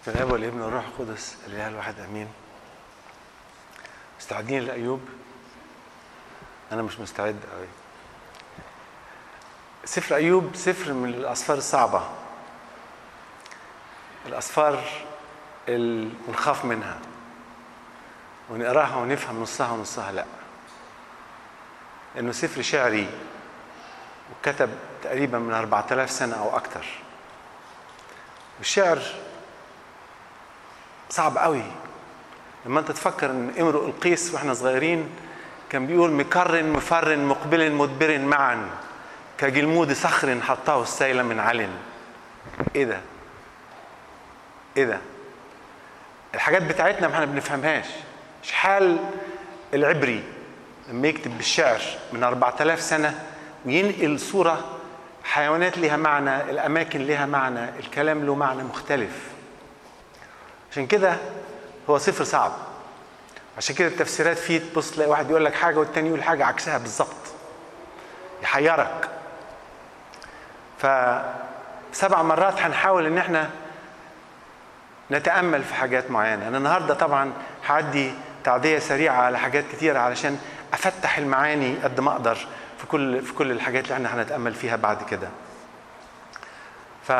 في الاب والابن والروح القدس الاله الواحد امين مستعدين لايوب انا مش مستعد قوي سفر ايوب سفر من الاسفار الصعبه الاسفار اللي بنخاف منها ونقراها ونفهم نصها ونصها لا انه سفر شعري وكتب تقريبا من 4000 سنه او اكثر والشعر صعب قوي لما انت تفكر ان امرؤ القيس واحنا صغيرين كان بيقول مكر مفر مقبل مدبر معا كجلمود صخر حطاه السيل من علن ايه ده ايه ده الحاجات بتاعتنا ما احنا بنفهمهاش شحال العبري لما يكتب بالشعر من 4000 سنه وينقل صوره حيوانات لها معنى الاماكن لها معنى الكلام له معنى مختلف عشان كده هو صفر صعب عشان كده التفسيرات فيه تبص تلاقي واحد يقول لك حاجه والتاني يقول حاجه عكسها بالظبط يحيرك فسبع مرات هنحاول ان احنا نتامل في حاجات معينه انا النهارده طبعا هعدي تعديه سريعه على حاجات كتيره علشان افتح المعاني قد ما اقدر في كل في كل الحاجات اللي احنا هنتامل فيها بعد كده ف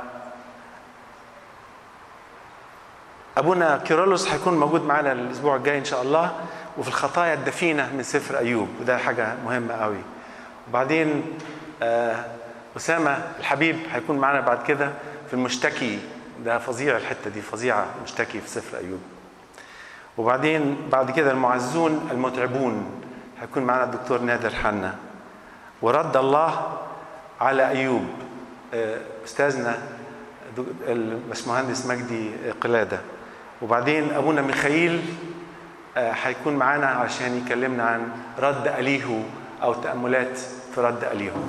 ابونا كيرلس هيكون موجود معانا الاسبوع الجاي ان شاء الله وفي الخطايا الدفينه من سفر ايوب وده حاجه مهمه قوي وبعدين آه اسامه الحبيب هيكون معانا بعد كده في المشتكي ده فظيع الحته دي فظيعه مشتكي في سفر ايوب وبعدين بعد كده المعزون المتعبون هيكون معنا الدكتور نادر حنا ورد الله على ايوب استاذنا الباشمهندس مجدي قلاده وبعدين ابونا ميخائيل هيكون معانا عشان يكلمنا عن رد اليهو او تاملات في رد اليهو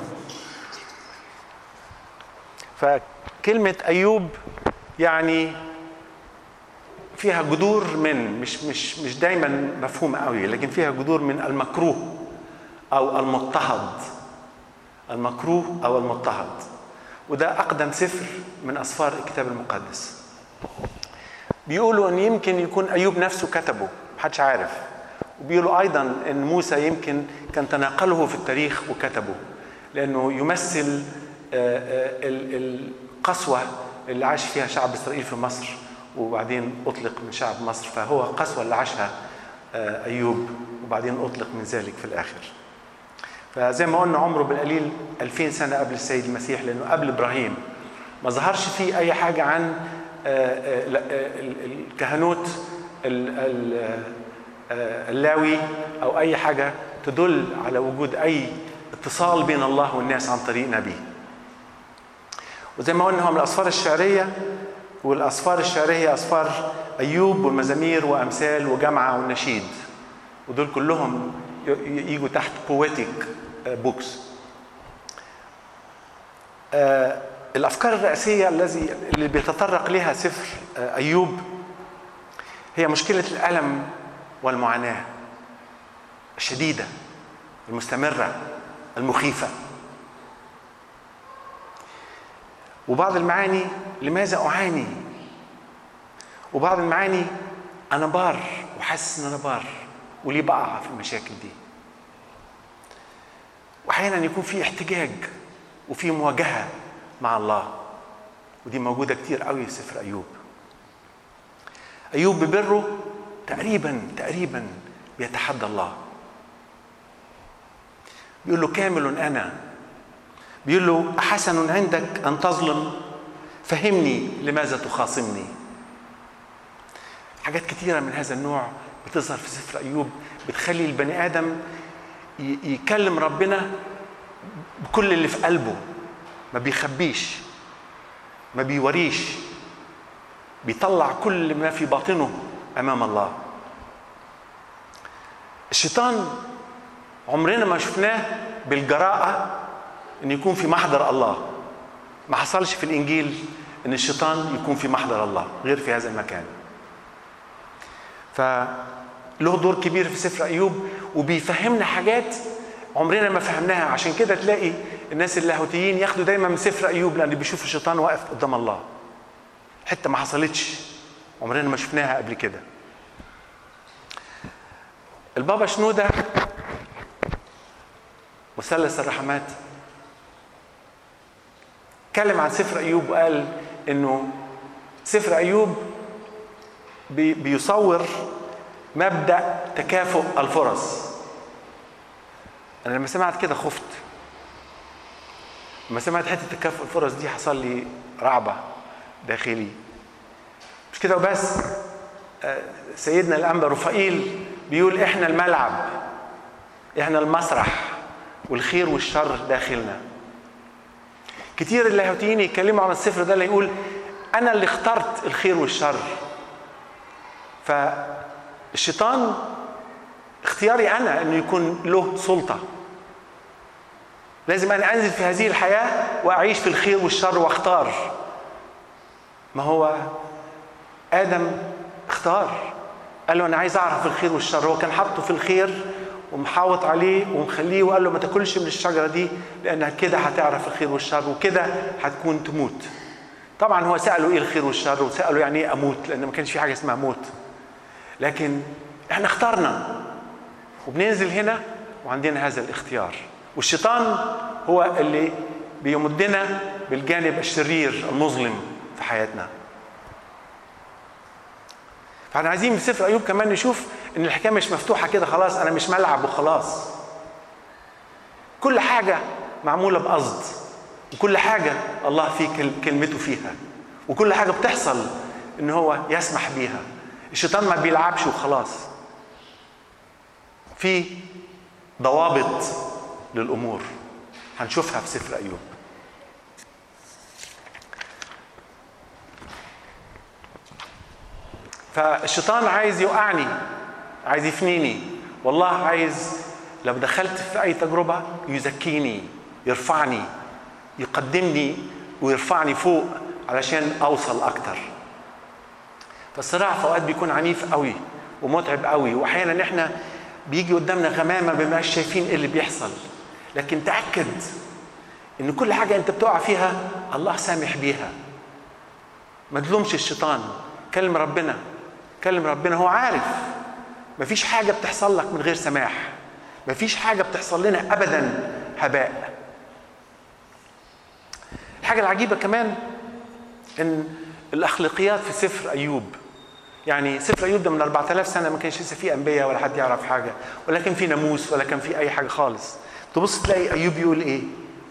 فكلمه ايوب يعني فيها جذور من مش مش مش دايما مفهومه قوي لكن فيها جذور من المكروه او المضطهد المكروه او المضطهد وده اقدم سفر من اسفار الكتاب المقدس بيقولوا ان يمكن يكون ايوب نفسه كتبه محدش عارف وبيقولوا ايضا ان موسى يمكن كان تناقله في التاريخ وكتبه لانه يمثل القسوه اللي عاش فيها شعب اسرائيل في مصر وبعدين اطلق من شعب مصر فهو قسوه اللي عاشها ايوب وبعدين اطلق من ذلك في الاخر فزي ما قلنا عمره بالقليل 2000 سنه قبل السيد المسيح لانه قبل ابراهيم ما ظهرش فيه اي حاجه عن الكهنوت اللاوي او اي حاجه تدل على وجود اي اتصال بين الله والناس عن طريق نبي وزي ما قلنا هو من الاسفار الشعريه والاسفار الشعريه هي اسفار ايوب والمزامير وامثال وجمعه والنشيد ودول كلهم يجوا تحت بويتيك بوكس الافكار الرئيسيه الذي اللي بيتطرق لها سفر ايوب هي مشكله الالم والمعاناه الشديده المستمره المخيفه وبعض المعاني لماذا اعاني وبعض المعاني انا بار وحاسس ان انا بار وليه بقع في المشاكل دي واحيانا يكون في احتجاج وفي مواجهه مع الله ودي موجوده كتير قوي في سفر ايوب ايوب ببره تقريبا تقريبا بيتحدى الله بيقول له كامل انا بيقول له احسن عندك ان تظلم فهمني لماذا تخاصمني حاجات كتيره من هذا النوع بتظهر في سفر ايوب بتخلي البني ادم يكلم ربنا بكل اللي في قلبه ما بيخبيش ما بيوريش بيطلع كل ما في باطنه امام الله الشيطان عمرنا ما شفناه بالجراءه ان يكون في محضر الله ما حصلش في الانجيل ان الشيطان يكون في محضر الله غير في هذا المكان فله دور كبير في سفر ايوب وبيفهمنا حاجات عمرنا ما فهمناها عشان كده تلاقي الناس اللاهوتيين ياخدوا دايما من سفر ايوب لان بيشوفوا الشيطان واقف قدام الله حته ما حصلتش عمرنا ما شفناها قبل كده البابا شنودة مثلث الرحمات اتكلم عن سفر ايوب وقال انه سفر ايوب بي بيصور مبدا تكافؤ الفرص انا لما سمعت كده خفت لما سمعت حته تكافؤ الفرص دي حصل لي رعبه داخلي مش كده وبس سيدنا الانبا رفائيل بيقول احنا الملعب احنا المسرح والخير والشر داخلنا كتير اللاهوتيين يتكلموا عن السفر ده اللي يقول انا اللي اخترت الخير والشر فالشيطان اختياري انا انه يكون له سلطه لازم انا انزل في هذه الحياه واعيش في الخير والشر واختار ما هو ادم اختار قال له انا عايز اعرف الخير والشر هو كان حاطه في الخير ومحاوط عليه ومخليه وقال له ما تاكلش من الشجره دي لانها كده هتعرف الخير والشر وكده هتكون تموت طبعا هو ساله ايه الخير والشر وساله يعني ايه اموت لان ما كانش في حاجه اسمها موت لكن احنا اخترنا وبننزل هنا وعندنا هذا الاختيار والشيطان هو اللي بيمدنا بالجانب الشرير المظلم في حياتنا فاحنا عايزين في سفر ايوب كمان نشوف ان الحكايه مش مفتوحه كده خلاص انا مش ملعب وخلاص كل حاجه معموله بقصد وكل حاجه الله في كلمته فيها وكل حاجه بتحصل ان هو يسمح بيها الشيطان ما بيلعبش وخلاص في ضوابط للامور هنشوفها في سفر ايوب فالشيطان عايز يوقعني عايز يفنيني والله عايز لو دخلت في اي تجربه يزكيني يرفعني يقدمني ويرفعني فوق علشان اوصل اكتر فالصراع في اوقات بيكون عنيف قوي ومتعب قوي واحيانا احنا بيجي قدامنا غمامه ما بنبقاش شايفين ايه اللي بيحصل لكن تاكد ان كل حاجه انت بتقع فيها الله سامح بيها ما تلومش الشيطان كلم ربنا كلم ربنا هو عارف مفيش حاجة بتحصل لك من غير سماح مفيش حاجة بتحصل لنا أبدا هباء الحاجة العجيبة كمان إن الأخلاقيات في سفر أيوب يعني سفر أيوب ده من 4000 سنة ما كانش لسه فيه أنبياء ولا حد يعرف حاجة ولا كان فيه ناموس ولا كان فيه أي حاجة خالص تبص تلاقي أيوب يقول إيه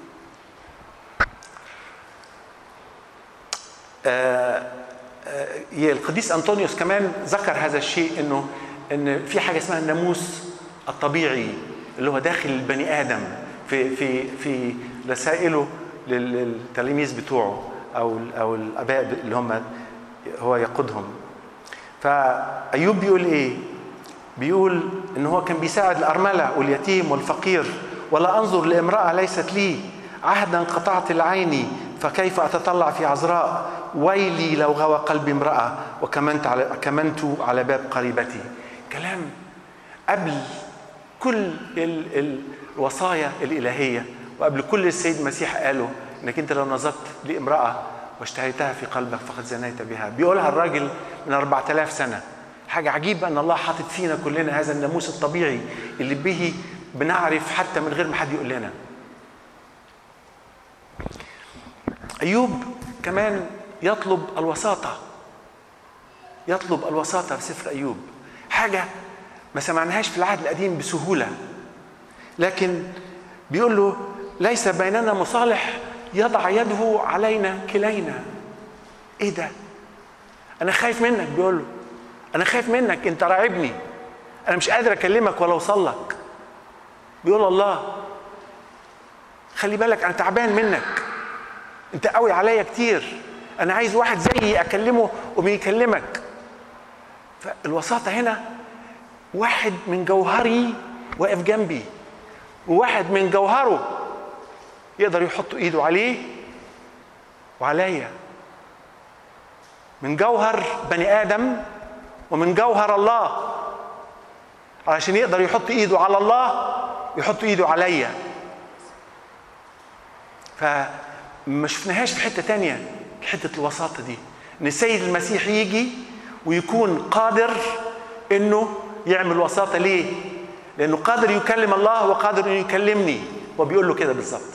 آه القديس انطونيوس كمان ذكر هذا الشيء انه ان في حاجه اسمها الناموس الطبيعي اللي هو داخل البني ادم في في في رسائله للتلاميذ بتوعه او او الاباء اللي هم هو يقودهم فايوب بيقول ايه بيقول ان هو كان بيساعد الارمله واليتيم والفقير ولا انظر لامراه ليست لي عهدا قطعت العين فكيف اتطلع في عذراء ويلي لو غوى قلبي امراه وكمنت على كمنت على باب قريبتي كلام قبل كل ال الوصايا الالهيه وقبل كل السيد المسيح قاله انك انت لو نظرت لامراه واشتهيتها في قلبك فقد زنيت بها بيقولها الراجل من 4000 سنه حاجة عجيبة أن الله حاطط فينا كلنا هذا الناموس الطبيعي اللي به بنعرف حتى من غير ما حد يقول لنا. أيوب كمان يطلب الوساطة. يطلب الوساطة في سفر أيوب. حاجة ما سمعناهاش في العهد القديم بسهولة. لكن بيقول له ليس بيننا مصالح يضع يده علينا كلينا. إيه ده؟ أنا خايف منك بيقول له. انا خايف منك انت راعبني انا مش قادر اكلمك ولا اوصل لك بيقول الله خلي بالك انا تعبان منك انت قوي عليا كتير انا عايز واحد زيي اكلمه وبيكلمك فالوساطة هنا واحد من جوهري واقف جنبي وواحد من جوهره يقدر يحط ايده عليه وعليا من جوهر بني ادم ومن جوهر الله علشان يقدر يحط ايده على الله يحط ايده عليا فما شفناهاش في حته تانية حته الوساطه دي ان السيد المسيح يجي ويكون قادر انه يعمل وساطه ليه لانه قادر يكلم الله وقادر انه يكلمني وبيقول له كده بالظبط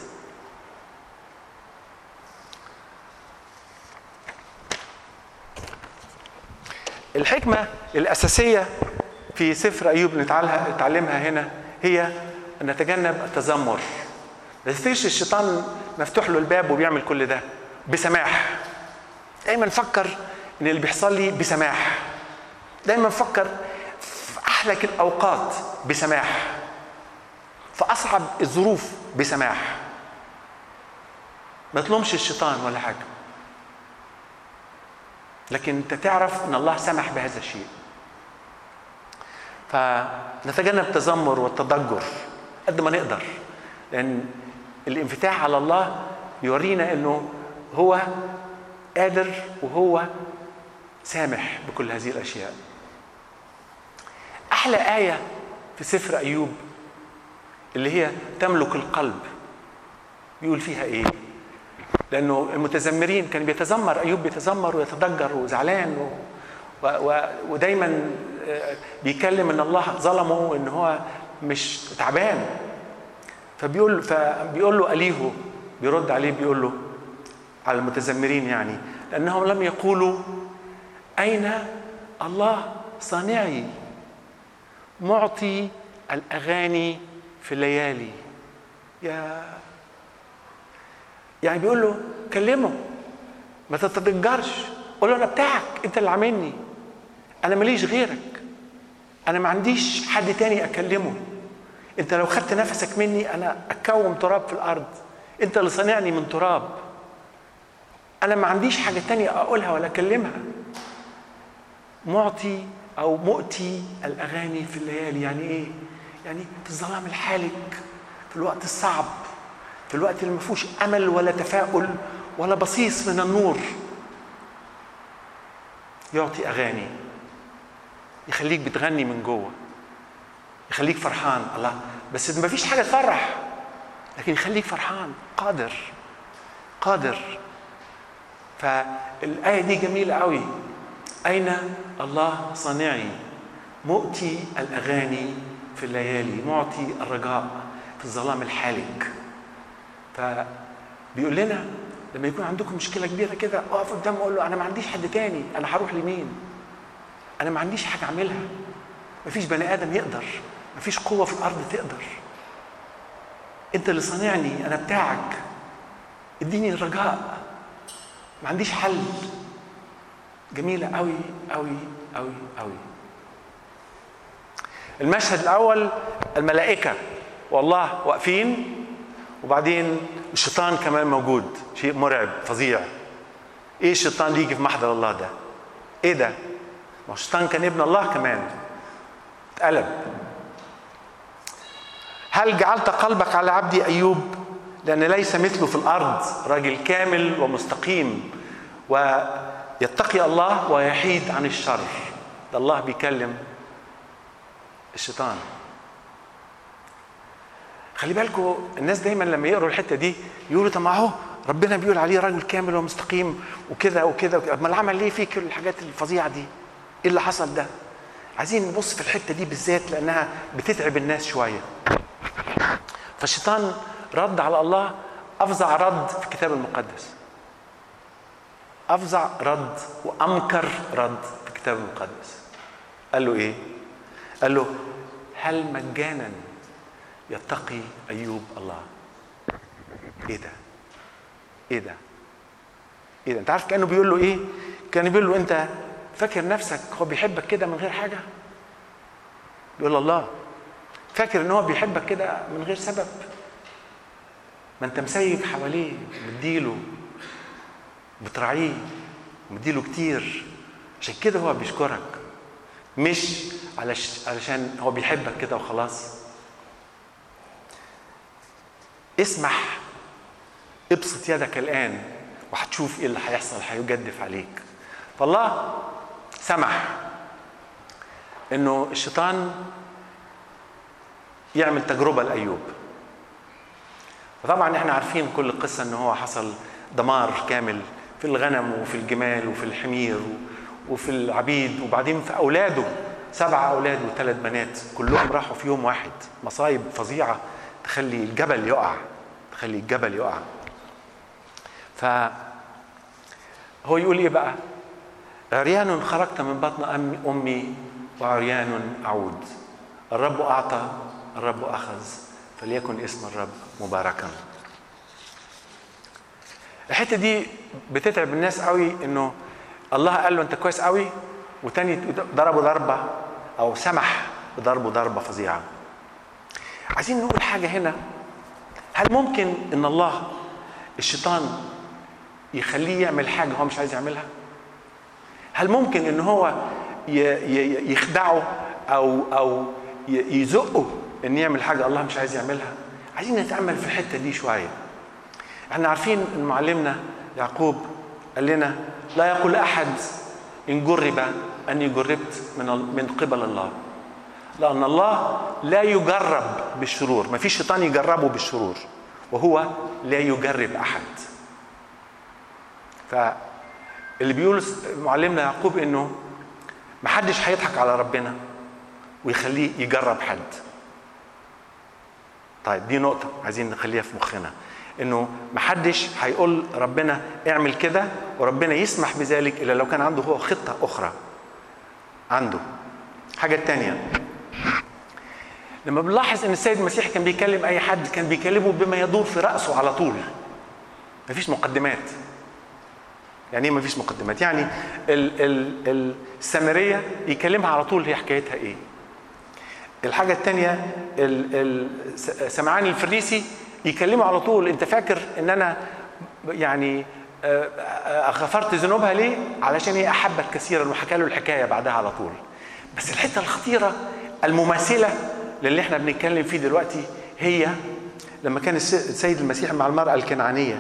الحكمة الأساسية في سفر أيوب نتعلمها هنا هي أن نتجنب التذمر ما تفتكرش الشيطان مفتوح له الباب وبيعمل كل ده بسماح دايما فكر ان اللي بيحصل لي بسماح دايما فكر في احلك الاوقات بسماح في اصعب الظروف بسماح ما تلومش الشيطان ولا حاجه لكن انت تعرف ان الله سمح بهذا الشيء فنتجنب التذمر والتضجر قد ما نقدر لان الانفتاح على الله يورينا انه هو قادر وهو سامح بكل هذه الاشياء احلى ايه في سفر ايوب اللي هي تملك القلب يقول فيها ايه لانه المتذمرين كان بيتذمر ايوب بيتذمر ويتضجر وزعلان و... و... و... ودايما بيكلم ان الله ظلمه وان هو مش تعبان فبيقول فبيقول له اليهو بيرد عليه بيقول له على المتذمرين يعني لانهم لم يقولوا اين الله صانعي معطي الاغاني في الليالي يا يعني بيقول له كلمه ما تتضجرش قول له انا بتاعك انت اللي عاملني انا ماليش غيرك انا ما عنديش حد تاني اكلمه انت لو خدت نفسك مني انا اكوم تراب في الارض انت اللي صانعني من تراب انا ما عنديش حاجه تانية اقولها ولا اكلمها معطي او مؤتي الاغاني في الليالي يعني ايه يعني في الظلام الحالك في الوقت الصعب في الوقت اللي ما فيهوش امل ولا تفاؤل ولا بصيص من النور يعطي اغاني يخليك بتغني من جوه يخليك فرحان الله بس ما فيش حاجه تفرح لكن يخليك فرحان قادر قادر فالآية دي جميلة قوي أين الله صانعي مؤتي الأغاني في الليالي معطي الرجاء في الظلام الحالك فبيقول لنا لما يكون عندكم مشكلة كبيرة كده اقف قدامه وقول له أنا ما عنديش حد تاني أنا هروح لمين؟ أنا ما عنديش حاجة أعملها مفيش بني آدم يقدر مفيش قوة في الأرض تقدر أنت اللي صانعني أنا بتاعك اديني الرجاء ما عنديش حل جميلة قوي قوي قوي قوي المشهد الأول الملائكة والله واقفين وبعدين الشيطان كمان موجود شيء مرعب فظيع ايه الشيطان اللي يجي في محضر الله ده ايه ده ما الشيطان كان ابن الله كمان اتقلب هل جعلت قلبك على عبدي ايوب لان ليس مثله في الارض راجل كامل ومستقيم ويتقي الله ويحيد عن الشر ده الله بيكلم الشيطان خلي بالكم الناس دايما لما يقروا الحته دي يقولوا طب ما هو ربنا بيقول عليه راجل كامل ومستقيم وكده وكده وكده ما العمل ليه فيه كل الحاجات الفظيعه دي ايه اللي حصل ده عايزين نبص في الحته دي بالذات لانها بتتعب الناس شويه فالشيطان رد على الله افظع رد في الكتاب المقدس افظع رد وامكر رد في الكتاب المقدس قال له ايه قال له هل مجانا يتقي ايوب الله ايه ده ايه ده ايه ده انت عارف كانه بيقول له ايه كان بيقول له انت فاكر نفسك هو بيحبك كده من غير حاجه بيقول الله فاكر ان هو بيحبك كده من غير سبب ما انت مسيب حواليه مديله بتراعيه مديله كتير عشان كده هو بيشكرك مش علش علشان هو بيحبك كده وخلاص اسمح ابسط يدك الان وهتشوف ايه اللي هيحصل هيجدف عليك فالله سمح انه الشيطان يعمل تجربه لايوب فطبعا احنا عارفين كل القصه ان هو حصل دمار كامل في الغنم وفي الجمال وفي الحمير وفي العبيد وبعدين في اولاده سبع اولاد وثلاث بنات كلهم راحوا في يوم واحد مصايب فظيعه تخلي الجبل يقع تخلي الجبل يقع ف هو يقول ايه بقى عريان خرجت من بطن امي وعريان اعود الرب اعطى الرب اخذ فليكن اسم الرب مباركا الحته دي بتتعب الناس قوي انه الله قال له انت كويس قوي وتاني ضربه ضربه او سمح بضربه ضربه فظيعه عايزين نقول حاجه هنا هل ممكن ان الله الشيطان يخليه يعمل حاجه هو مش عايز يعملها هل ممكن ان هو يخدعه او او يزقه ان يعمل حاجه الله مش عايز يعملها عايزين نتامل في الحته دي شويه احنا عارفين ان معلمنا يعقوب قال لنا لا يقول احد ان جرب اني جربت من من قبل الله لان الله لا يجرب بالشرور ما فيش شيطان يجربه بالشرور وهو لا يجرب احد فاللي بيقول معلمنا يعقوب انه ما حدش هيضحك على ربنا ويخليه يجرب حد طيب دي نقطة عايزين نخليها في مخنا انه ما حدش هيقول ربنا اعمل كده وربنا يسمح بذلك الا لو كان عنده هو خطة اخرى عنده حاجة تانية لما بنلاحظ ان السيد المسيح كان بيكلم اي حد كان بيكلمه بما يدور في رأسه على طول مفيش مقدمات يعني ايه مفيش مقدمات يعني ال ال السامريه يكلمها على طول هي حكايتها ايه الحاجة الثانية سمعان الفريسي يكلمه على طول انت فاكر ان انا يعني غفرت ذنوبها ليه؟ علشان هي احبت كثيرا وحكى له الحكايه بعدها على طول. بس الحته الخطيره المماثله للي احنا بنتكلم فيه دلوقتي هي لما كان السيد المسيح مع المراه الكنعانيه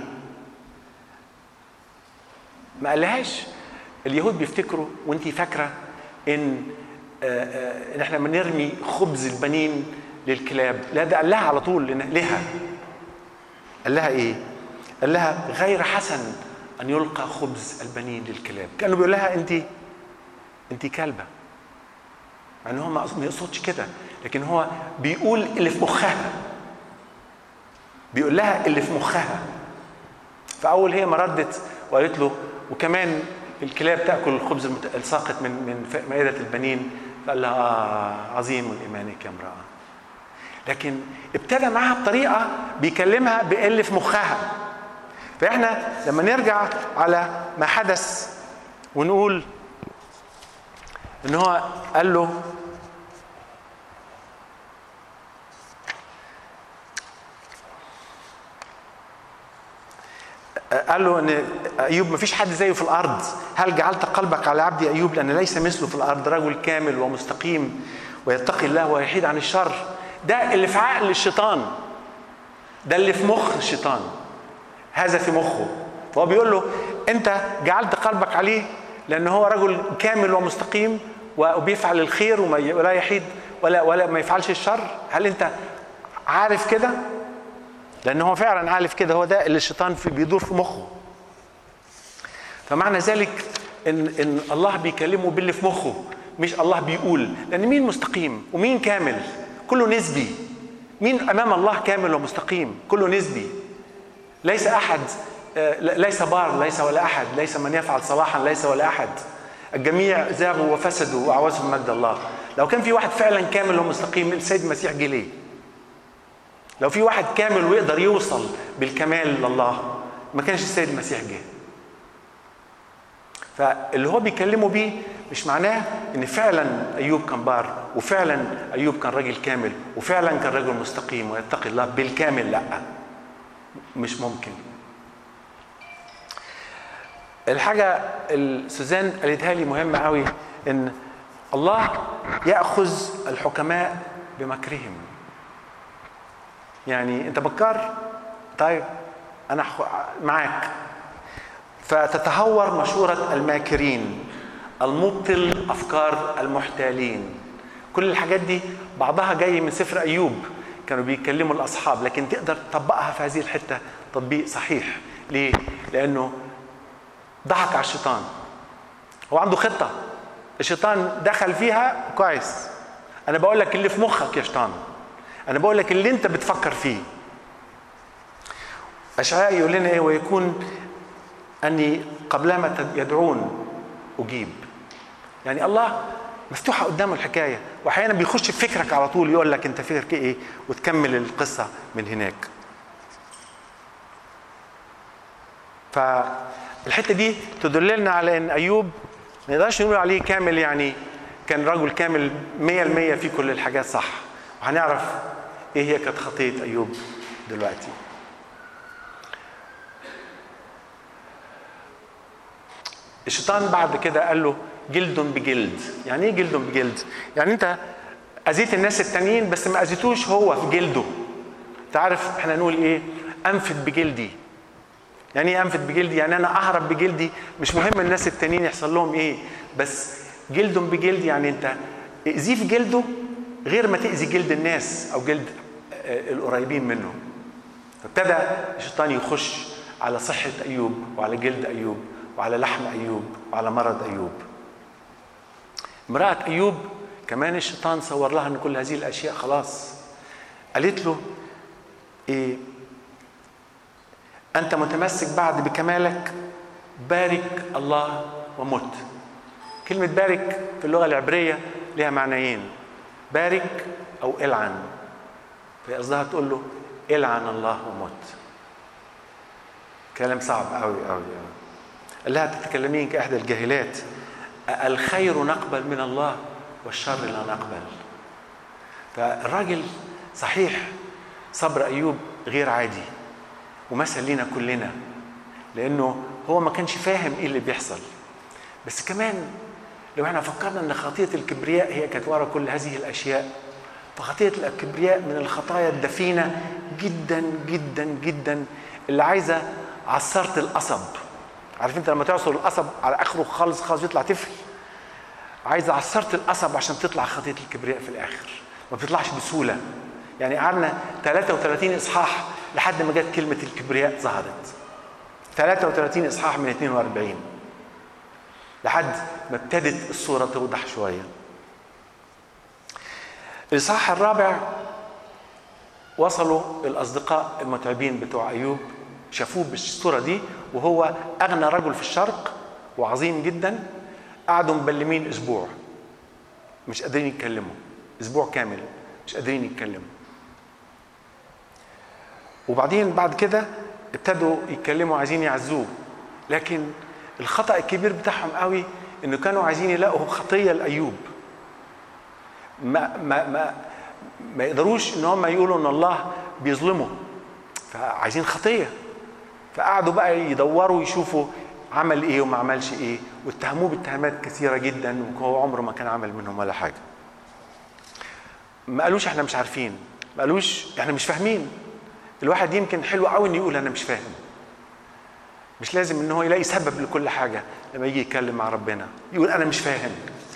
ما قالهاش اليهود بيفتكروا وانت فاكره ان ان احنا بنرمي خبز البنين للكلاب لا ده قال لها على طول لها قال لها ايه قال لها غير حسن ان يلقى خبز البنين للكلاب كانه بيقول لها انت انت كلبه مع ان هو ما يقصدش كده لكن هو بيقول اللي في مخها بيقول لها اللي في مخها فاول هي ما ردت وقالت له وكمان الكلاب تاكل الخبز الساقط من من مائده البنين فقال لها آه عظيم ايمانك يا امراه لكن ابتدى معاها بطريقه بيكلمها باللي في مخها فاحنا لما نرجع على ما حدث ونقول ان هو قال له قال له ان ايوب ما فيش حد زيه في الارض هل جعلت قلبك على عبدي ايوب لان ليس مثله في الارض رجل كامل ومستقيم ويتقي الله ويحيد عن الشر ده اللي في عقل الشيطان ده اللي في مخ الشيطان هذا في مخه فهو بيقول له انت جعلت قلبك عليه لان هو رجل كامل ومستقيم وبيفعل الخير ولا يحيد ولا ولا ما يفعلش الشر هل انت عارف كده لان هو فعلا عارف كده هو ده اللي الشيطان في بيدور في مخه فمعنى ذلك ان ان الله بيكلمه باللي في مخه مش الله بيقول لان مين مستقيم ومين كامل كله نسبي مين امام الله كامل ومستقيم كله نسبي ليس احد ليس بار ليس ولا احد ليس من يفعل صلاحا ليس ولا احد الجميع ذابوا وفسدوا واعوزهم مجد الله لو كان في واحد فعلا كامل ومستقيم السيد المسيح جه ليه لو في واحد كامل ويقدر يوصل بالكمال لله ما كانش السيد المسيح جه فاللي هو بيكلمه بيه مش معناه ان فعلا ايوب كان بار وفعلا ايوب كان راجل كامل وفعلا كان راجل مستقيم ويتقي الله بالكامل لا مش ممكن الحاجة اللي سوزان قالتها لي مهمة قوي ان الله يأخذ الحكماء بمكرهم يعني انت بكار طيب انا معاك فتتهور مشورة الماكرين المبطل افكار المحتالين كل الحاجات دي بعضها جاي من سفر ايوب كانوا بيتكلموا الاصحاب لكن تقدر تطبقها في هذه الحته تطبيق صحيح ليه لانه ضحك على الشيطان هو عنده خطة الشيطان دخل فيها كويس أنا بقول لك اللي في مخك يا شيطان أنا بقول لك اللي أنت بتفكر فيه أشعياء يقول لنا إيه ويكون أني قبلما يدعون أجيب يعني الله مفتوحة قدامه الحكاية وأحيانا بيخش في فكرك على طول يقول لك أنت فكرك إيه وتكمل القصة من هناك فالحتة دي تدللنا على أن أيوب ما نقدرش نقول عليه كامل يعني كان رجل كامل 100% في كل الحاجات صح وهنعرف ايه هي كانت خطيه ايوب دلوقتي الشيطان بعد كده قال له جلد بجلد يعني ايه جلد بجلد يعني انت اذيت الناس التانيين بس ما اذيتوش هو في جلده تعرف احنا نقول ايه انفد بجلدي يعني ايه انفد بجلدي يعني انا اهرب بجلدي مش مهم الناس التانيين يحصل لهم ايه بس جلد بجلد يعني انت اذيه في جلده غير ما تاذي جلد الناس او جلد القريبين منه فابتدى الشيطان يخش على صحة أيوب وعلى جلد أيوب وعلى لحم أيوب وعلى مرض أيوب امرأة أيوب كمان الشيطان صور لها أن كل هذه الأشياء خلاص قالت له إيه أنت متمسك بعد بكمالك بارك الله ومت كلمة بارك في اللغة العبرية لها معنيين بارك أو العن فهي قصدها تقول له العن الله ومت كلام صعب قوي قوي قوي قال لها تتكلمين كإحدى الجاهلات الخير نقبل من الله والشر لا نقبل فالراجل صحيح صبر أيوب غير عادي ومثل لينا كلنا لأنه هو ما كانش فاهم إيه اللي بيحصل بس كمان لو احنا فكرنا ان خطيه الكبرياء هي كانت ورا كل هذه الاشياء فخطيه الكبرياء من الخطايا الدفينه جدا جدا جدا اللي عايزه عصاره القصب عارف انت لما تعصر القصب على اخره خالص خالص يطلع تفل عايزه عصاره القصب عشان تطلع خطيه الكبرياء في الاخر ما بتطلعش بسهوله يعني قعدنا 33 اصحاح لحد ما جت كلمه الكبرياء ظهرت 33 اصحاح من 42 لحد ما ابتدت الصورة توضح شوية الإصحاح الرابع وصلوا الأصدقاء المتعبين بتوع أيوب شافوه بالصورة دي وهو أغنى رجل في الشرق وعظيم جدا قعدوا مبلمين أسبوع مش قادرين يتكلموا أسبوع كامل مش قادرين يتكلموا وبعدين بعد كده ابتدوا يتكلموا عايزين يعزوه لكن الخطأ الكبير بتاعهم قوي انه كانوا عايزين يلاقوا خطيه لايوب ما ما ما ما يقدروش ان هم يقولوا ان الله بيظلمه فعايزين خطيه فقعدوا بقى يدوروا يشوفوا عمل ايه وما عملش ايه واتهموه باتهامات كثيره جدا وهو عمره ما كان عمل منهم ولا حاجه ما قالوش احنا مش عارفين ما قالوش احنا مش فاهمين الواحد يمكن حلو قوي انه يقول انا مش فاهم مش لازم ان هو يلاقي سبب لكل حاجه لما يجي يتكلم مع ربنا يقول انا مش فاهم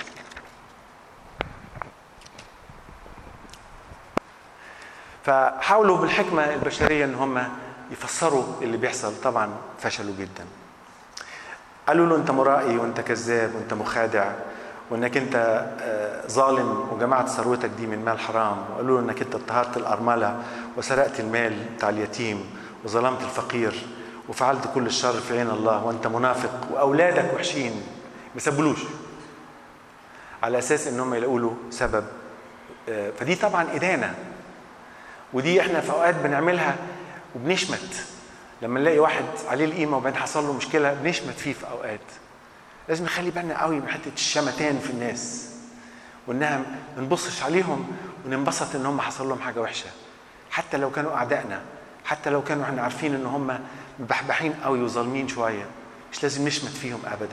فحاولوا بالحكمه البشريه ان هم يفسروا اللي بيحصل طبعا فشلوا جدا قالوا له انت مرائي وانت كذاب وانت مخادع وانك انت ظالم وجمعت ثروتك دي من مال حرام وقالوا له انك انت اضطهدت الارمله وسرقت المال بتاع اليتيم وظلمت الفقير وفعلت كل الشر في عين الله وانت منافق واولادك وحشين ما سابولوش على اساس انهم يلاقوا له سبب فدي طبعا ادانه ودي احنا في اوقات بنعملها وبنشمت لما نلاقي واحد عليه القيمه وبعدين حصل له مشكله بنشمت فيه في اوقات لازم نخلي بالنا قوي من حته الشمتان في الناس وانها ما نبصش عليهم وننبسط ان هم حصل لهم حاجه وحشه حتى لو كانوا اعدائنا حتى لو كانوا احنا عارفين ان هم مبحبحين قوي وظالمين شويه مش لازم نشمت فيهم ابدا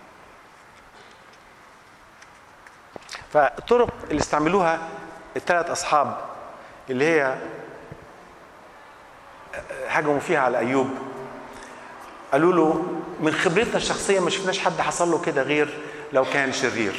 فالطرق اللي استعملوها الثلاث اصحاب اللي هي هجموا فيها على ايوب قالوا له من خبرتنا الشخصيه ما شفناش حد حصل له كده غير لو كان شرير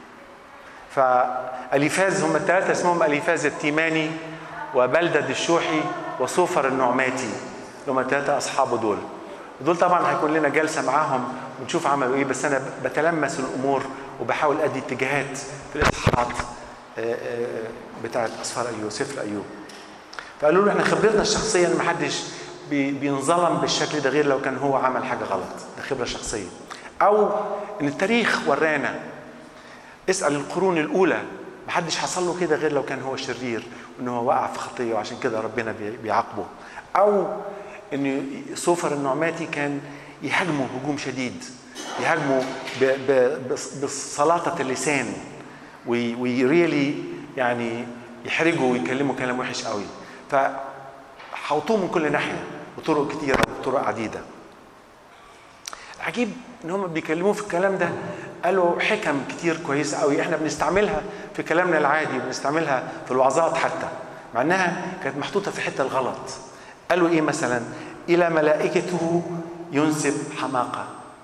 فاليفاز هم الثلاثه اسمهم اليفاز التيماني وبلدد الشوحي وصوفر النعماتي هم الثلاثه اصحابه دول ودول طبعا هيكون لنا جلسه معاهم ونشوف عملوا ايه بس انا بتلمس الامور وبحاول ادي اتجاهات في الاصحاحات آه، آه، بتاعت اسفار ايوب سفر ايوب فقالوا له احنا خبرتنا الشخصيه ان محدش بي- بينظلم بالشكل ده غير لو كان هو عمل حاجه غلط ده خبره شخصيه او ان التاريخ ورانا اسال القرون الاولى محدش حصل له كده غير لو كان هو شرير وان هو وقع في خطيه وعشان كده ربنا بي- بيعاقبه او ان سوفر النعماتي كان يهاجمه هجوم شديد يهاجمه ب- ب- بص- بسلاطه اللسان ويريلي يعني يحرجه ويكلمه كلام وحش قوي فحوطوه من كل ناحيه بطرق كتيره وبطرق عديده العجيب ان هم بيكلموه في الكلام ده قالوا حكم كتير كويسه قوي احنا بنستعملها في كلامنا العادي بنستعملها في الوعظات حتى مع انها كانت محطوطه في الحته الغلط قالوا ايه مثلا الى ملائكته ينسب حماقه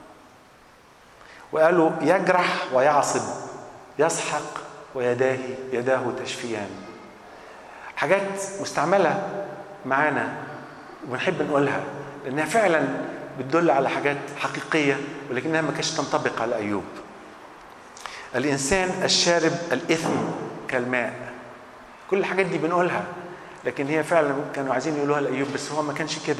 وقالوا يجرح ويعصب يسحق ويداه يداه تشفيان حاجات مستعمله معانا وبنحب نقولها لانها فعلا بتدل على حاجات حقيقيه ولكنها ما كانتش تنطبق على ايوب الانسان الشارب الاثم كالماء كل الحاجات دي بنقولها لكن هي فعلا كانوا عايزين يقولوها لايوب بس هو ما كانش كده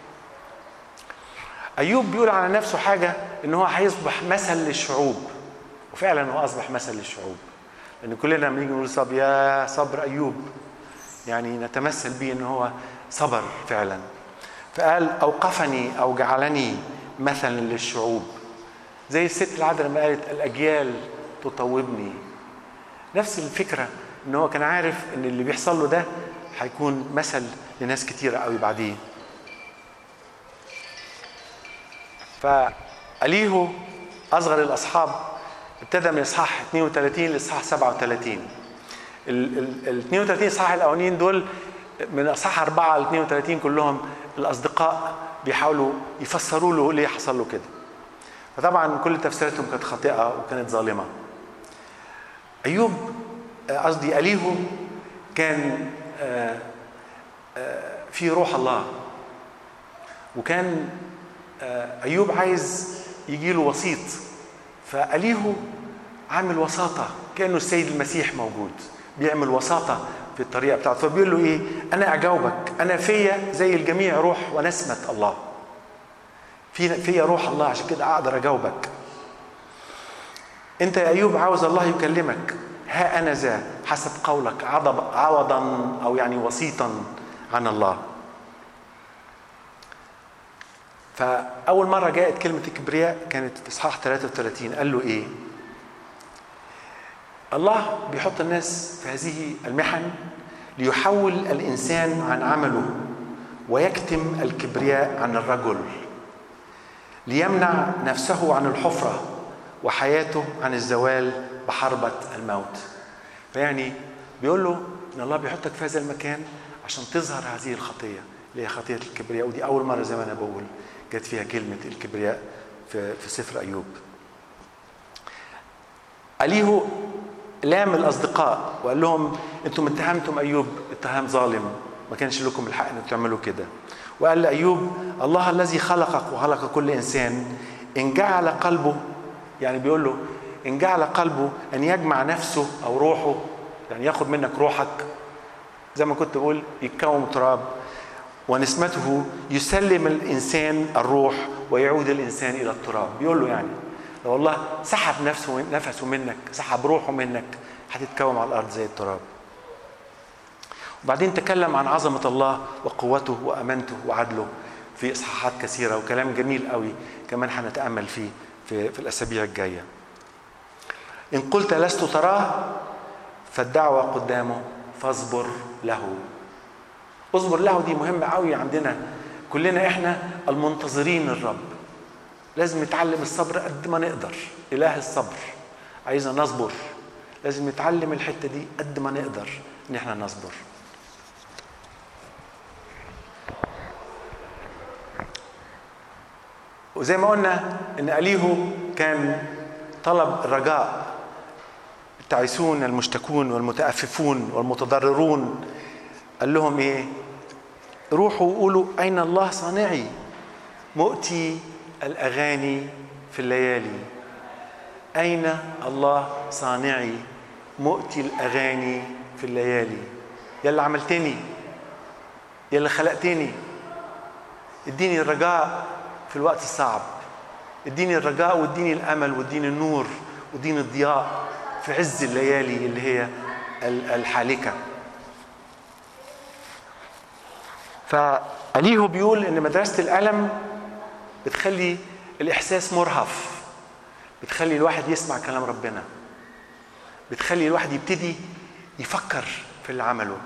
ايوب بيقول على نفسه حاجه ان هو هيصبح مثل للشعوب وفعلا هو اصبح مثل للشعوب لان كلنا لما نيجي نقول صب يا صبر ايوب يعني نتمثل به ان هو صبر فعلا فقال اوقفني او جعلني مثلا للشعوب زي الست العذراء ما قالت الاجيال تطوبني نفس الفكره ان هو كان عارف ان اللي بيحصل له ده هيكون مثل لناس كتيره قوي بعديه فأليهو أصغر الأصحاب ابتدى من إصحاح 32 لإصحاح 37 ال ال- ال 32 إصحاح الأولانيين دول من إصحاح 4 ل 32 كلهم الأصدقاء بيحاولوا يفسروا له ليه حصل له كده فطبعا كل تفسيراتهم كانت خاطئة وكانت ظالمة أيوب آه، قصدي أليهو كان آه، آه، في روح الله وكان آه، ايوب عايز يجي له وسيط فاليهو عامل وساطه كانه السيد المسيح موجود بيعمل وساطه في الطريقه بتاعته فبيقول له ايه انا اجاوبك انا فيا زي الجميع روح ونسمه الله في فيا روح الله عشان كده اقدر اجاوبك انت يا ايوب عاوز الله يكلمك ها انا ذا حسب قولك عضب عوضا او يعني وسيطا عن الله فأول مرة جاءت كلمة الكبرياء كانت في إصحاح 33 قال له إيه؟ الله بيحط الناس في هذه المحن ليحول الإنسان عن عمله ويكتم الكبرياء عن الرجل ليمنع نفسه عن الحفرة وحياته عن الزوال بحربة الموت فيعني بيقول له إن الله بيحطك في هذا المكان عشان تظهر هذه الخطية اللي هي خطية الكبرياء ودي أول مرة زي ما أنا بقول جت فيها كلمة الكبرياء في, في سفر أيوب أليهو لام الأصدقاء وقال لهم أنتم اتهمتم أيوب اتهام ظالم ما كانش لكم الحق أن تعملوا كده وقال لأيوب الله الذي خلقك وخلق كل إنسان إن جعل قلبه يعني بيقول له إن جعل قلبه أن يجمع نفسه أو روحه يعني ياخد منك روحك زي ما كنت بقول يتكون تراب ونسمته يسلم الانسان الروح ويعود الانسان الى التراب بيقول له يعني لو الله سحب نفسه نفسه منك سحب روحه منك هتتكوم على الارض زي التراب وبعدين تكلم عن عظمه الله وقوته وامانته وعدله في اصحاحات كثيره وكلام جميل قوي كمان هنتامل فيه في, في الاسابيع الجايه ان قلت لست تراه فالدعوه قدامه فاصبر له اصبر له دي مهمة قوي عندنا كلنا احنا المنتظرين الرب لازم نتعلم الصبر قد ما نقدر إله الصبر عايزنا نصبر لازم نتعلم الحتة دي قد ما نقدر إن احنا نصبر وزي ما قلنا إن أليهو كان طلب الرجاء التعيسون المشتكون والمتأففون والمتضررون قال لهم ايه روحوا وقولوا اين الله صانعي مؤتي الاغاني في الليالي اين الله صانعي مؤتي الاغاني في الليالي يلي عملتني يلي خلقتني اديني الرجاء في الوقت الصعب اديني الرجاء واديني الامل واديني النور واديني الضياء في عز الليالي اللي هي الحالكه فأليهو بيقول ان مدرسه الالم بتخلي الاحساس مرهف بتخلي الواحد يسمع كلام ربنا بتخلي الواحد يبتدي يفكر في اللي عمله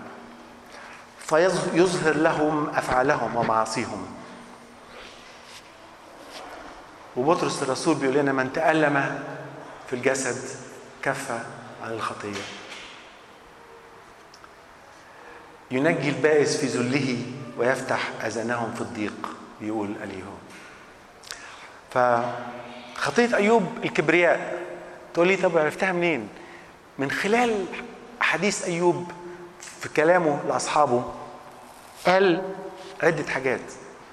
فيظهر لهم افعالهم ومعاصيهم وبطرس الرسول بيقول لنا من تألم في الجسد كف عن الخطية ينجي البائس في ذله ويفتح أذانهم في الضيق بيقول أليهو فخطية أيوب الكبرياء تقول لي طب عرفتها منين؟ من خلال حديث أيوب في كلامه لأصحابه قال عدة حاجات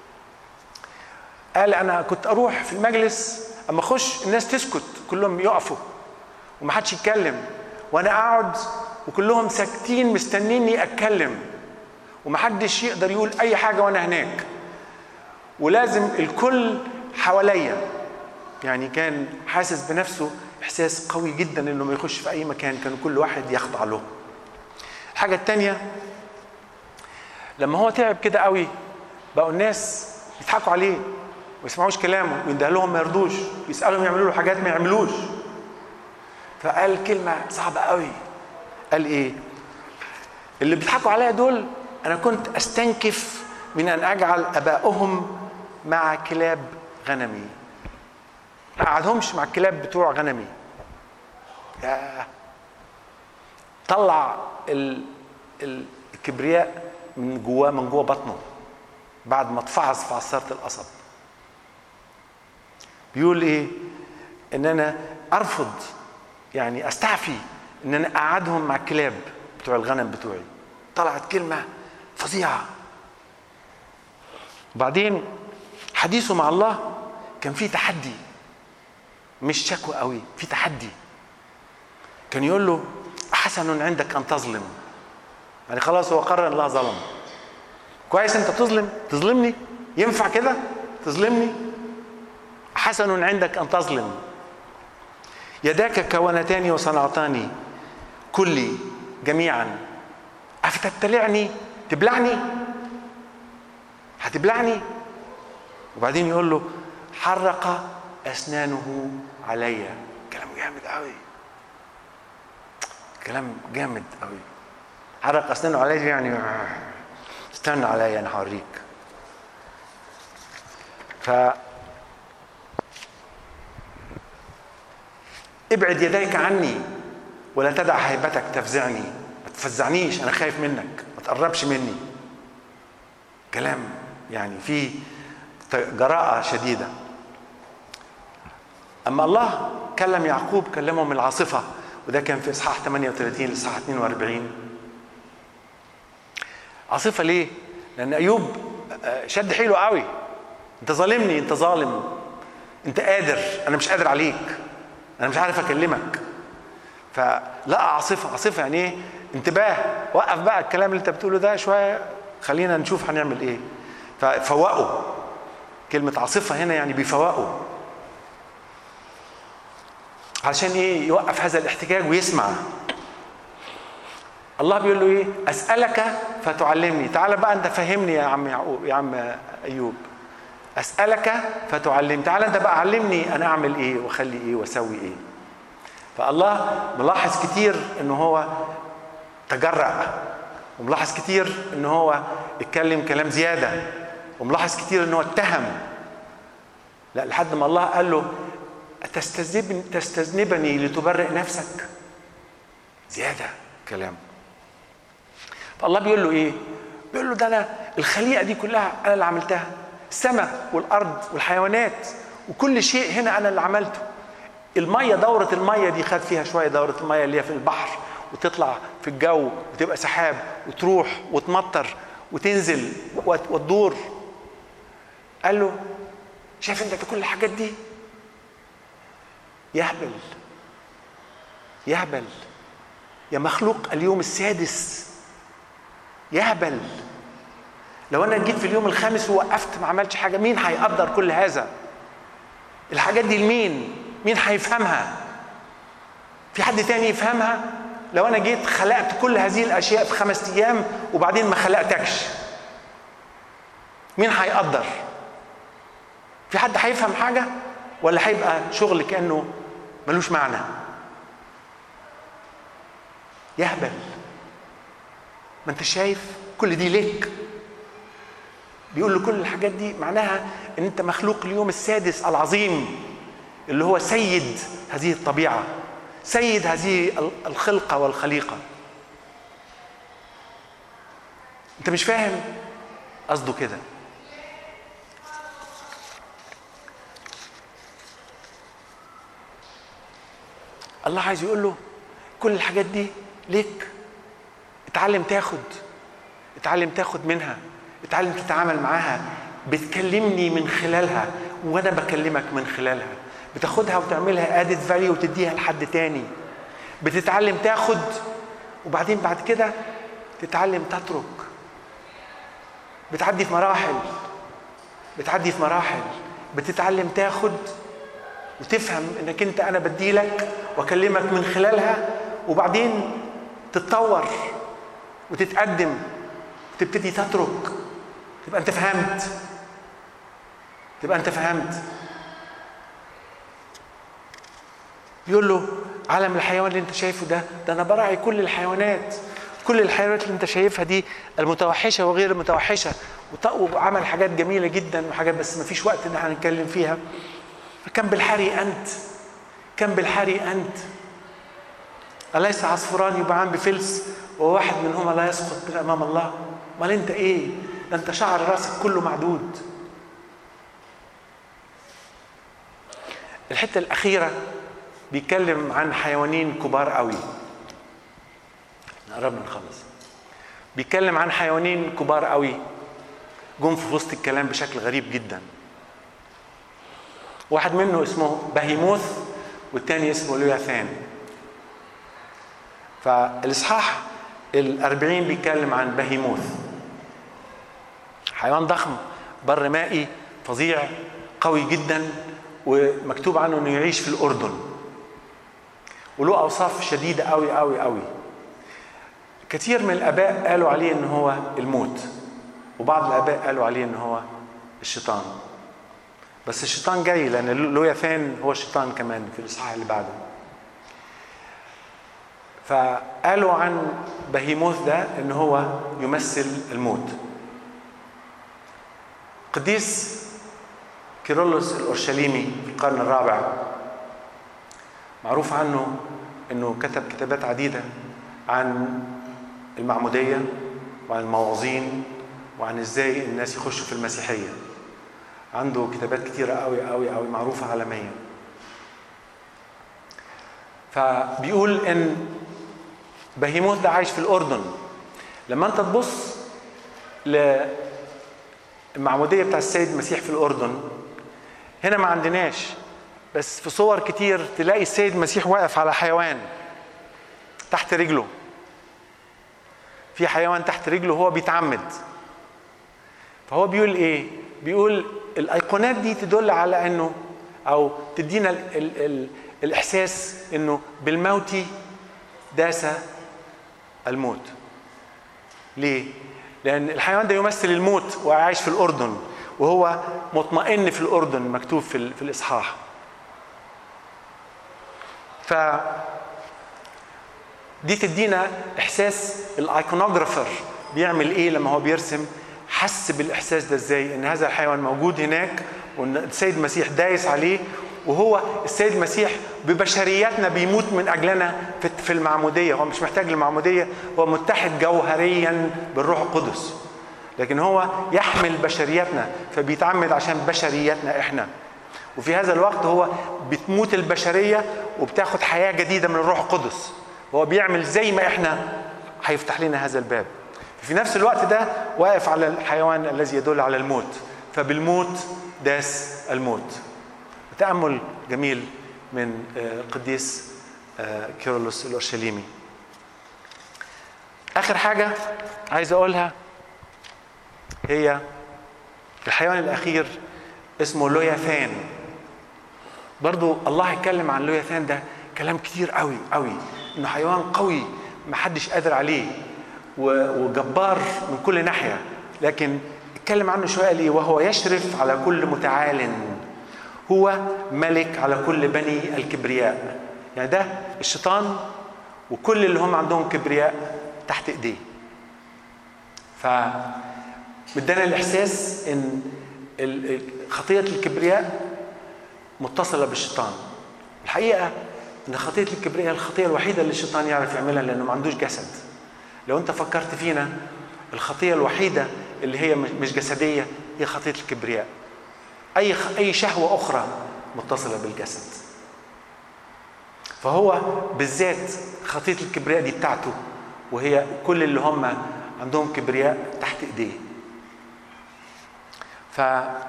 قال أنا كنت أروح في المجلس أما أخش الناس تسكت كلهم يقفوا ومحدش يتكلم وأنا أقعد وكلهم ساكتين مستنيني أتكلم ومحدش يقدر يقول أي حاجة وأنا هناك ولازم الكل حواليا يعني كان حاسس بنفسه احساس قوي جدا انه ما يخش في اي مكان كان كل واحد يخضع له الحاجه الثانيه لما هو تعب كده قوي بقوا الناس يضحكوا عليه ما يسمعوش كلامه وينده لهم ما يرضوش يسالهم يعملوا له حاجات ما يعملوش فقال كلمه صعبه قوي قال ايه اللي بيضحكوا عليا دول انا كنت استنكف من ان اجعل ابائهم مع كلاب غنمي ما قعدهمش مع الكلاب بتوع غنمي يا طلع ال... الكبرياء من جواه من جوه بطنه بعد ما اتفعص في عصارة القصب بيقول ايه ان انا ارفض يعني استعفي ان انا اقعدهم مع الكلاب بتوع الغنم بتوعي طلعت كلمة فظيعة وبعدين حديثه مع الله كان فيه تحدي مش شكوى قوي في تحدي كان يقول له حسن عندك ان تظلم يعني خلاص هو قرر الله ظلم كويس انت تظلم تظلمني ينفع كده تظلمني حسن عندك ان تظلم يداك كونتان وصنعتان كلي جميعا افتتلعني تبلعني هتبلعني وبعدين يقول له حرق اسنانه عليا كلام جامد قوي كلام جامد قوي حرق اسنانه عليا يعني استنى عليا انا هوريك ف ابعد يديك عني ولا تدع هيبتك تفزعني ما تفزعنيش انا خايف منك ما تقربش مني كلام يعني فيه جراءة شديدة أما الله كلم يعقوب كلمه من العاصفة وده كان في إصحاح 38 لإصحاح 42 عاصفة ليه؟ لأن أيوب شد حيله قوي أنت ظالمني أنت ظالم أنت قادر أنا مش قادر عليك أنا مش عارف أكلمك فلقى عاصفة عاصفة يعني إيه؟ انتباه وقف بقى الكلام اللي أنت بتقوله ده شوية خلينا نشوف هنعمل إيه ففوقوا كلمة عاصفة هنا يعني بيفوقوا عشان ايه يوقف هذا الاحتجاج ويسمع الله بيقول له ايه اسالك فتعلمني تعال بقى انت فهمني يا عم يعقوب يا عم ايوب اسالك فتعلمني تعال انت بقى علمني انا اعمل ايه واخلي ايه واسوي ايه فالله ملاحظ كتير ان هو تجرأ وملاحظ كتير ان هو اتكلم كلام زياده وملاحظ كتير ان هو اتهم لا لحد ما الله قال له تستذنبني تستذنبني لتبرئ نفسك زياده كلام فالله بيقول له ايه بيقول له ده انا الخليقه دي كلها انا اللي عملتها السماء والارض والحيوانات وكل شيء هنا انا اللي عملته الميه دوره الميه دي خد فيها شويه دوره الميه اللي هي في البحر وتطلع في الجو وتبقى سحاب وتروح وتمطر وتنزل وتدور قال له شايف انت كل الحاجات دي يهبل يهبل يا مخلوق اليوم السادس يهبل لو انا جيت في اليوم الخامس ووقفت ما عملتش حاجه مين هيقدر كل هذا الحاجات دي لمين مين هيفهمها في حد تاني يفهمها لو انا جيت خلقت كل هذه الاشياء في خمس ايام وبعدين ما خلقتكش مين هيقدر في حد هيفهم حاجه ولا هيبقى شغل كانه ملوش معنى يهبل ما انت شايف كل دي ليك بيقول له كل الحاجات دي معناها ان انت مخلوق اليوم السادس العظيم اللي هو سيد هذه الطبيعه سيد هذه الخلقه والخليقه انت مش فاهم قصده كده الله عايز يقول له كل الحاجات دي ليك اتعلم تاخد اتعلم تاخد منها اتعلم تتعامل معاها بتكلمني من خلالها وانا بكلمك من خلالها بتاخدها وتعملها ادد فاليو وتديها لحد تاني بتتعلم تاخد وبعدين بعد كده تتعلم تترك بتعدي في مراحل بتعدي في مراحل بتتعلم تاخد وتفهم انك انت انا بديلك واكلمك من خلالها وبعدين تتطور وتتقدم وتبتدي تترك تبقى انت فهمت تبقى انت فهمت يقول له عالم الحيوان اللي انت شايفه ده ده انا براعي كل الحيوانات كل الحيوانات اللي انت شايفها دي المتوحشه وغير المتوحشه وعمل حاجات جميله جدا وحاجات بس ما فيش وقت ان احنا نتكلم فيها فكم بالحري انت كم بالحري انت أليس عصفوران يبعان بفلس وواحد منهما لا يسقط من أمام الله امال انت ايه ده انت شعر راسك كله معدود الحته الاخيره بيتكلم عن حيوانين كبار قوي قربنا نخلص بيتكلم عن حيوانين كبار قوي جم في وسط الكلام بشكل غريب جدا واحد منه اسمه بهيموث والتاني اسمه لياثان فالاصحاح الأربعين بيتكلم عن بهيموث حيوان ضخم بر مائي فظيع قوي جدا ومكتوب عنه انه يعيش في الاردن وله اوصاف شديده قوي قوي قوي كثير من الاباء قالوا عليه ان هو الموت وبعض الاباء قالوا عليه ان هو الشيطان بس الشيطان جاي لان لوياثان هو الشيطان كمان في الاصحاح اللي بعده فقالوا عن بهيموث ده ان هو يمثل الموت قديس كيرلس الاورشليمي في القرن الرابع معروف عنه انه كتب كتابات عديده عن المعموديه وعن المواعظين وعن ازاي الناس يخشوا في المسيحيه عنده كتابات كتيره قوي قوي قوي معروفه عالميا فبيقول ان بهيموث ده عايش في الاردن لما انت تبص للمعموديه بتاع السيد المسيح في الاردن هنا ما عندناش بس في صور كتير تلاقي السيد المسيح واقف على حيوان تحت رجله في حيوان تحت رجله هو بيتعمد فهو بيقول ايه بيقول الايقونات دي تدل على انه او تدينا ال ال ال الاحساس انه بالموت داس الموت ليه لان الحيوان ده يمثل الموت وعايش في الاردن وهو مطمئن في الاردن مكتوب في, في الاصحاح ف دي تدينا احساس الايكونوجرافر بيعمل ايه لما هو بيرسم حس بالاحساس ده ازاي ان هذا الحيوان موجود هناك وان السيد المسيح دايس عليه وهو السيد المسيح ببشرياتنا بيموت من اجلنا في المعموديه هو مش محتاج للمعموديه هو متحد جوهريا بالروح القدس لكن هو يحمل بشرياتنا فبيتعمد عشان بشرياتنا احنا وفي هذا الوقت هو بتموت البشريه وبتاخد حياه جديده من الروح القدس هو بيعمل زي ما احنا هيفتح لنا هذا الباب في نفس الوقت ده واقف على الحيوان الذي يدل على الموت فبالموت داس الموت تأمل جميل من القديس كيرلس الأورشليمي آخر حاجة عايز أقولها هي الحيوان الأخير اسمه لوياثان برضو الله اتكلم عن لوياثان ده كلام كتير قوي قوي انه حيوان قوي محدش قادر عليه وجبار من كل ناحيه لكن اتكلم عنه شويه ليه وهو يشرف على كل متعال هو ملك على كل بني الكبرياء يعني ده الشيطان وكل اللي هم عندهم كبرياء تحت ايديه ف مدانا الاحساس ان خطيه الكبرياء متصله بالشيطان الحقيقه ان خطيه الكبرياء الخطيه الوحيده اللي الشيطان يعرف يعملها لانه ما عندوش جسد لو انت فكرت فينا الخطيه الوحيده اللي هي مش جسديه هي خطيه الكبرياء اي اي شهوه اخرى متصله بالجسد فهو بالذات خطيه الكبرياء دي بتاعته وهي كل اللي هم عندهم كبرياء تحت ايديه ف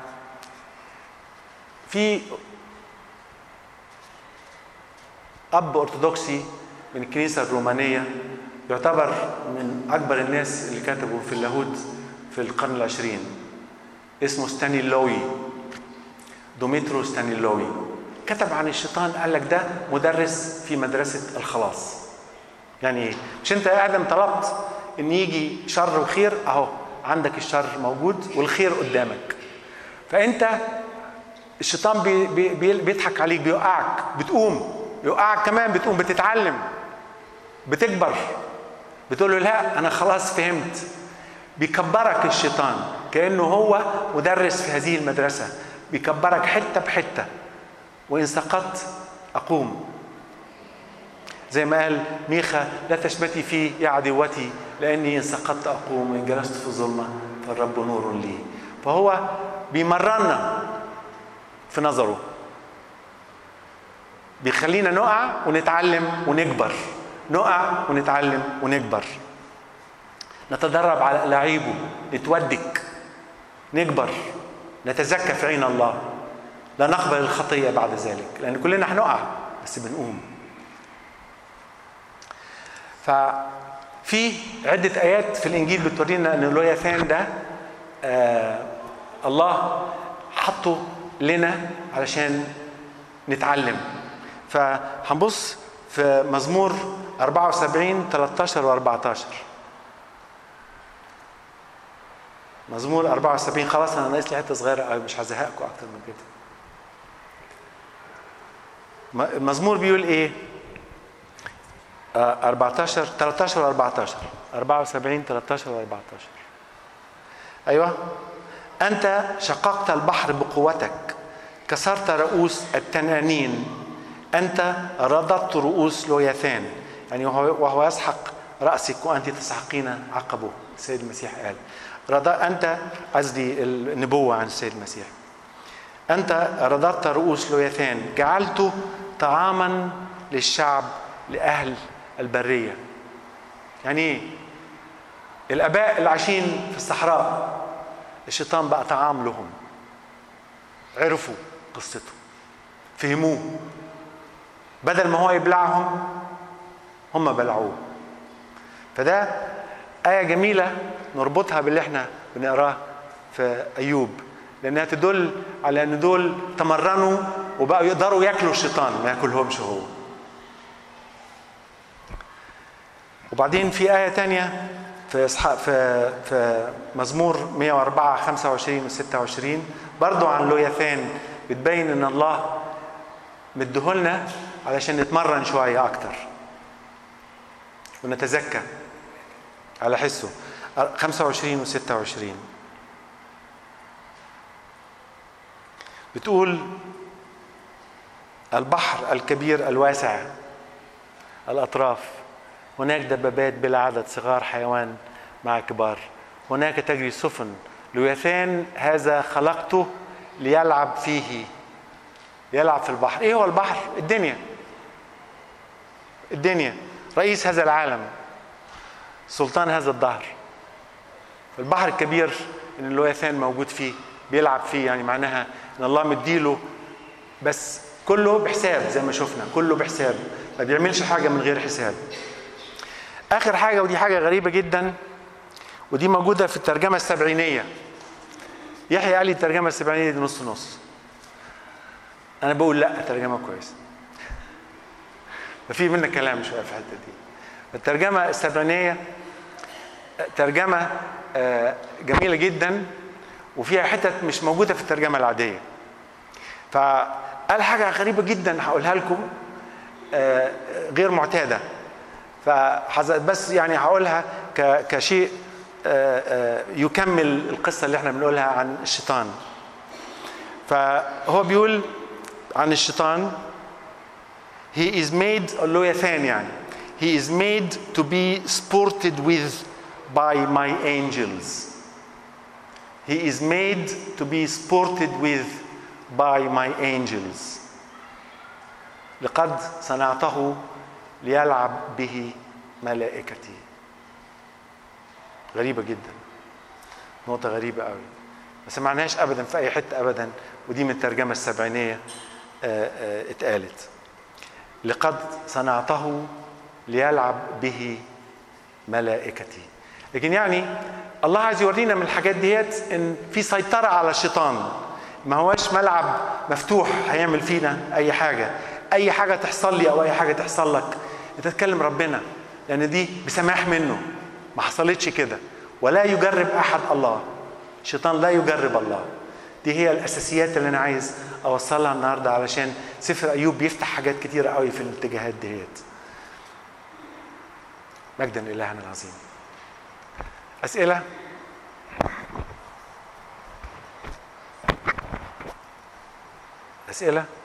في اب ارثوذكسي من الكنيسه الرومانيه يعتبر من اكبر الناس اللي كتبوا في اللاهوت في القرن العشرين اسمه ستانيلوي دوميترو ستانيلوي كتب عن الشيطان قال لك ده مدرس في مدرسه الخلاص يعني ايه مش انت يا ادم طلبت ان يجي شر وخير اهو عندك الشر موجود والخير قدامك فانت الشيطان بي بي بيضحك عليك بيوقعك بتقوم بيوقعك كمان بتقوم بتتعلم بتكبر بتقول له لا انا خلاص فهمت بيكبرك الشيطان كانه هو مدرس في هذه المدرسه بيكبرك حته بحته وان سقطت اقوم زي ما قال ميخا لا تشمتي في يا عدوتي لاني ان سقطت اقوم وان جلست في الظلمه فالرب نور لي فهو بيمرنا في نظره بيخلينا نقع ونتعلم ونكبر نقع ونتعلم ونكبر نتدرب على لعيبه نتودك نكبر نتزكى في عين الله لا نقبل الخطية بعد ذلك لأن كلنا هنقع بس بنقوم ففي عدة آيات في الإنجيل بتورينا أن لوياثان ده آه الله حطه لنا علشان نتعلم فهنبص في مزمور 74 13 و 14 مزمور 74 خلاص انا ناقص لي حته صغيره قوي مش هزهقكم اكتر من كده المزمور بيقول ايه 14 13 و 14 74 13 و 14 ايوه انت شققت البحر بقوتك كسرت رؤوس التنانين انت رددت رؤوس لوياثان يعني وهو يسحق راسك وانت تسحقين عقبه السيد المسيح قال رضا انت قصدي النبوه عن السيد المسيح انت رددت رؤوس لوياثان جعلته طعاما للشعب لاهل البريه يعني ايه الاباء اللي عايشين في الصحراء الشيطان بقى طعام لهم عرفوا قصته فهموه بدل ما هو يبلعهم هم بلعوه فده آية جميلة نربطها باللي احنا بنقراه في أيوب لأنها تدل على أن دول تمرنوا وبقوا يقدروا ياكلوا الشيطان ما ياكلهمش هو وبعدين في آية تانية في إصحاء في في مزمور 104 25 و 26 برضو عن لوياثان بتبين ان الله مديهولنا علشان نتمرن شويه اكتر ونتزكى على حسه 25 و 26 بتقول البحر الكبير الواسع الاطراف هناك دبابات بلا عدد صغار حيوان مع كبار هناك تجري سفن لوياثان هذا خلقته ليلعب فيه يلعب في البحر ايه هو البحر الدنيا الدنيا رئيس هذا العالم سلطان هذا الدهر البحر الكبير اللي اللوياثان موجود فيه بيلعب فيه يعني معناها ان الله مديله بس كله بحساب زي ما شفنا كله بحساب ما بيعملش حاجه من غير حساب اخر حاجه ودي حاجه غريبه جدا ودي موجوده في الترجمه السبعينيه يحيى قال لي الترجمه السبعينيه دي نص نص انا بقول لا ترجمه كويسه ففي منا كلام شويه في الحته دي الترجمه السبعينيه ترجمه آه، جميله جدا وفيها حتت مش موجوده في الترجمه العاديه فقال حاجه غريبه جدا هقولها لكم آه، غير معتاده بس يعني هقولها كشيء آه، يكمل القصه اللي احنا بنقولها عن الشيطان فهو بيقول عن الشيطان he is made اللويثان يعني he is made to be sported with by my angels he is made to be sported with by my angels لقد صنعته ليلعب به ملائكتي غريبة جدا نقطة غريبة قوي ما سمعناهاش أبدا في أي حتة أبدا ودي من الترجمة السبعينية آه، آه، اتقالت لقد صنعته ليلعب به ملائكتي لكن يعني الله عايز يورينا من الحاجات ديت ان في سيطرة على الشيطان ما هواش ملعب مفتوح هيعمل فينا اي حاجة اي حاجة تحصل لي او اي حاجة تحصل لك انت تكلم ربنا لان دي بسماح منه ما حصلتش كده ولا يجرب احد الله الشيطان لا يجرب الله دي هي الاساسيات اللي انا عايز اوصلها النهارده علشان سفر ايوب بيفتح حاجات كتيره قوي في الاتجاهات ديت مجدا لالهنا العظيم اسئله اسئله